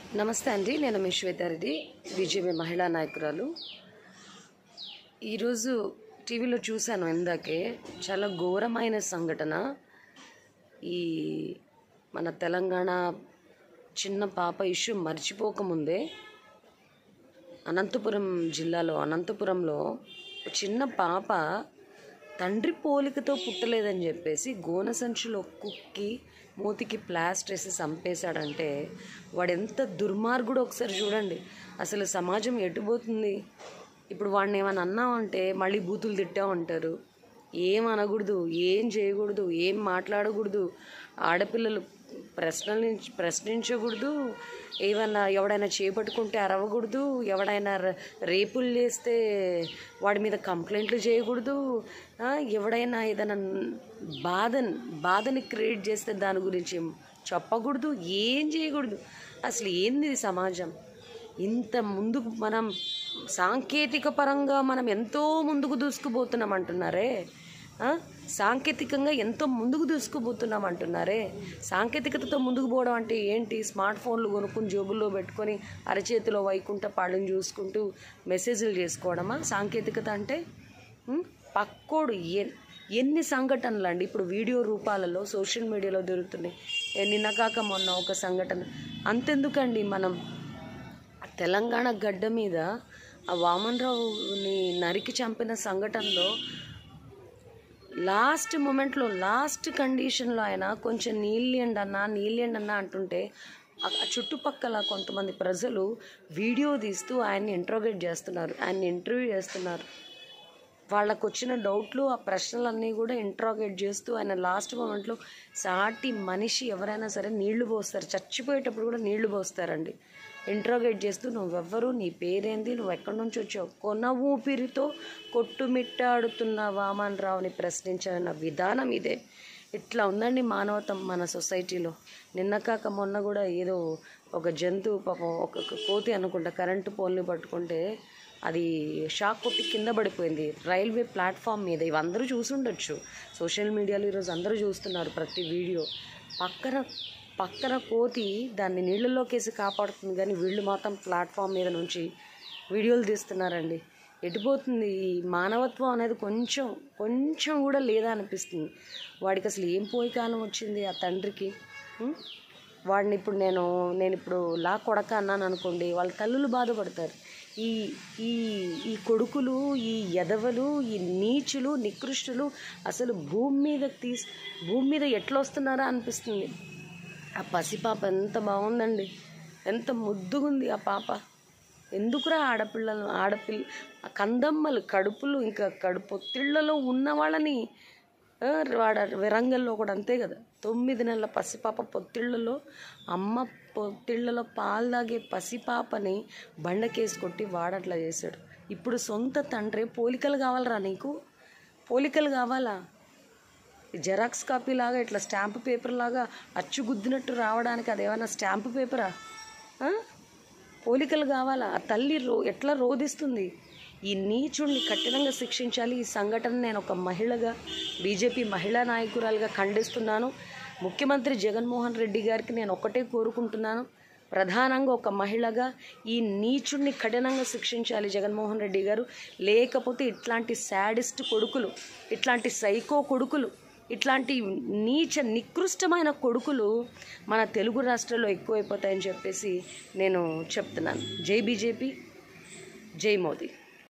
నమస్తే అండి నేను మీ శ్వేతారెడ్డి బీజేపీ మహిళా నాయకురాలు ఈరోజు టీవీలో చూశాను ఇందాకే చాలా ఘోరమైన సంఘటన ఈ మన తెలంగాణ చిన్న పాప ఇష్యూ మర్చిపోకముందే అనంతపురం జిల్లాలో అనంతపురంలో ఒక చిన్న పాప తండ్రి పోలికతో పుట్టలేదని చెప్పేసి గోన సంచిలో కుక్కి మూతికి ప్లాస్టర్ వేసి చంపేశాడంటే వాడు ఎంత దుర్మార్గుడు ఒకసారి చూడండి అసలు సమాజం ఎటుపోతుంది ఇప్పుడు వాడిని ఏమైనా అన్నామంటే మళ్ళీ బూతులు తిట్టామంటారు ఏం అనకూడదు ఏం చేయకూడదు ఏం మాట్లాడకూడదు ఆడపిల్లలు ప్రశ్నలు ప్రశ్నించకూడదు ఏమన్నా ఎవడైనా చేపట్టుకుంటే అరవకూడదు ఎవడైనా ర- రేపులు చేస్తే వాడి మీద కంప్లైంట్లు చేయకూడదు ఆ, ఎవడైనా ఏదైనా బాధని బాధని క్రియేట్ చేస్తే దాని గురించి చెప్పకూడదు ఏం చేయకూడదు అసలు ఏంది ఇది సమాజం ఇంత ముందుకు మనం సాంకేతిక పరంగా మనం ఎంతో ముందుకు దూసుకుపోతున్నాం అంటున్నారే ఆ? సాంకేతికంగా ఎంతో ముందుకు దూసుకుపోతున్నాం అంటున్నారే సాంకేతికతతో ముందుకు పోవడం అంటే ఏంటి స్మార్ట్ ఫోన్లు కొనుక్కుని జేబుల్లో పెట్టుకొని అరచేతిలో వైకుంఠ పాళ్ళని చూసుకుంటూ మెసేజ్లు చేసుకోవడమా సాంకేతికత అంటే ఉం? పక్కోడు ఎన్ ఎన్ని సంఘటనలు అండి ఇప్పుడు వీడియో రూపాలలో సోషల్ మీడియాలో దొరుకుతున్నాయి ఏ నిన్న కాక మొన్న ఒక సంఘటన అంతెందుకండి మనం తెలంగాణ గడ్డ మీద ఆ వామన్ రావుని నరికి చంపిన సంఘటనలో లాస్ట్ మూమెంట్లో లాస్ట్ కండిషన్లో ఆయన కొంచెం నీళ్ళండి అన్న నీళ్ళండి అన్న అంటుంటే ఆ ఆ చుట్టుపక్కల కొంతమంది ప్రజలు వీడియో తీస్తూ ఆయన్ని ఇంట్రోగేట్ చేస్తున్నారు ఆయన్ని ఇంటర్వ్యూ చేస్తున్నారు వాళ్ళకు వచ్చిన డౌట్లు ఆ ప్రశ్నలన్నీ కూడా ఇంట్రాగేట్ చేస్తూ ఆయన లాస్ట్ మూమెంట్లో సాటి మనిషి ఎవరైనా సరే నీళ్లు పోస్తారు చచ్చిపోయేటప్పుడు కూడా నీళ్లు పోస్తారండి ఇంట్రాగేట్ చేస్తూ నువ్వెవ్వరు నీ పేరేంది నువ్వు ఎక్కడి నుంచి వచ్చావు కొన ఊపిరితో కొట్టుమిట్టాడుతున్న వామన్ రావుని ప్రశ్నించిన విధానం ఇదే ఇట్లా ఉందండి మానవతం మన సొసైటీలో నిన్న కాక మొన్న కూడా ఏదో ఒక జంతువు పాపం ఒక ఒక కోతి అనుకుంటా కరెంటు పోల్ని పట్టుకుంటే అది షాక్ కొట్టి కింద పడిపోయింది రైల్వే ప్లాట్ఫామ్ మీద ఇవి అందరూ చూసుండొచ్చు సోషల్ మీడియాలో ఈరోజు అందరూ చూస్తున్నారు ప్రతి వీడియో పక్కన పక్కన కోతి దాన్ని నీళ్ళలోకేసి కాపాడుతుంది కానీ వీళ్ళు మాత్రం ప్లాట్ఫామ్ మీద నుంచి వీడియోలు తీస్తున్నారండి ఎటుపోతుంది ఈ మానవత్వం అనేది కొంచెం కొంచెం కూడా లేదా అనిపిస్తుంది వాడికి అసలు ఏం పోయి కాలం వచ్చింది ఆ తండ్రికి ఉం? వాడిని ఇప్పుడు నేను నేను ఇప్పుడు లా కొడక అన్నాను అనుకోండి వాళ్ళ తల్లులు బాధపడతారు ఈ ఈ ఈ కొడుకులు ఈ ఎదవలు ఈ నీచులు నికృష్టులు అసలు భూమి మీద తీసి భూమి మీద ఎట్లా వస్తున్నారా అనిపిస్తుంది ఆ పసిపాప ఎంత బాగుందండి ఎంత ముద్దుగుంది ఆ పాప ఎందుకురా ఆడపిల్లలు ఆడపిల్ల ఆ కందమ్మలు కడుపులు ఇంకా కడుపు ఒత్తిళ్లలో ఉన్న వాళ్ళని ఆ, వాడ విరంగల్లో కూడా అంతే కదా తొమ్మిది నెలల పసిపాప పొత్తిళ్లలో అమ్మ పొత్తిళ్లలో పాలు తాగే పసిపాపని బండకేసి కొట్టి వాడట్లా చేశాడు ఇప్పుడు సొంత తండ్రి పోలికలు కావాలరా నీకు పోలికలు కావాలా ఈ జెరాక్స్ కాపీ లాగా ఇట్లా స్టాంప్ పేపర్ లాగా అచ్చు గుద్దినట్టు రావడానికి అదేమన్నా స్టాంప్ పేపరా ఆ? పోలికలు కావాలా ఆ తల్లి రో ఎట్లా రోధిస్తుంది ఈ నీచుడిని కఠినంగా శిక్షించాలి ఈ సంఘటన నేను ఒక మహిళగా బీజేపీ మహిళా నాయకురాలుగా ఖండిస్తున్నాను ముఖ్యమంత్రి జగన్మోహన్ రెడ్డి గారికి నేను ఒక్కటే కోరుకుంటున్నాను ప్రధానంగా ఒక మహిళగా ఈ నీచుడిని కఠినంగా శిక్షించాలి జగన్మోహన్ రెడ్డి గారు లేకపోతే ఇట్లాంటి శాడిస్ట్ కొడుకులు ఇట్లాంటి సైకో కొడుకులు ఇట్లాంటి నీచ నికృష్టమైన కొడుకులు మన తెలుగు రాష్ట్రాల్లో ఎక్కువైపోతాయని చెప్పేసి నేను చెప్తున్నాను జై బీజేపీ జై మోదీ